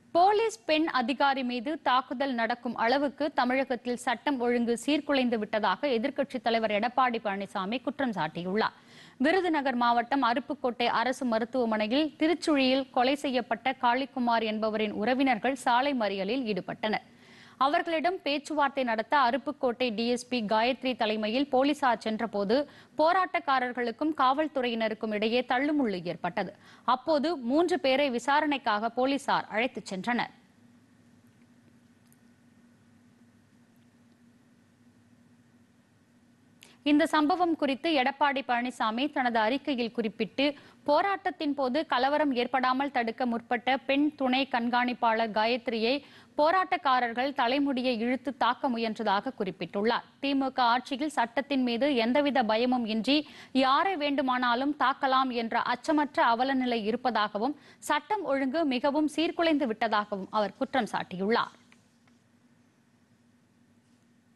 police பெண் அதிகாரி மீது தாக்குதல் நடக்கும் அளவுக்கு தமிழகத்தில் சட்டம் ஒழுங்கு சீர்குலைந்து விட்டதாக எதிர்க்கட்சித் தலைவர் எடப்பாடி பழனிசாமி குற்றம் சாட்டியுள்ளார் விருதுநகர் மாவட்டம் அருப்புக்கோட்டை அரசு மருத்துவமனையில் திருச்சுழியில் கொலை செய்யப்பட்ட காளிக்குமார் என்பவரின் உறவினர்கள் சாலை மறியலில் ஈடுபட்டனர் அவர்களிடம் பேச்சுவார்த்தை நடத்த அருப்புக்கோட்டை டிஎஸ்பி காயத்ரி தலைமையில் போலீசார் சென்றபோது போராட்டக்காரர்களுக்கும் காவல்துறையினருக்கும் இடையே தள்ளுமுள்ளு ஏற்பட்டது அப்போது மூன்று பேரை விசாரணைக்காக போலீசார் அழைத்துச் சென்றனர் இந்த சம்பவம் குறித்து எடப்பாடி பழனிசாமி தனது அறிக்கையில் குறிப்பிட்டு போராட்டத்தின் போது கலவரம் ஏற்படாமல் தடுக்க முற்பட்ட பெண் துணை கண்காணிப்பாளர் காயத்ரியை போராட்டக்காரர்கள் தலைமுடியை இழுத்து தாக்க முயன்றதாக குறிப்பிட்டுள்ளார் திமுக ஆட்சியில் சட்டத்தின் மீது எந்தவித பயமும் இன்றி யாரை வேண்டுமானாலும் தாக்கலாம் என்ற அச்சமற்ற அவலநிலை இருப்பதாகவும் சட்டம் ஒழுங்கு மிகவும் சீர்குலைந்து விட்டதாகவும் அவர் குற்றம் சாட்டியுள்ளார்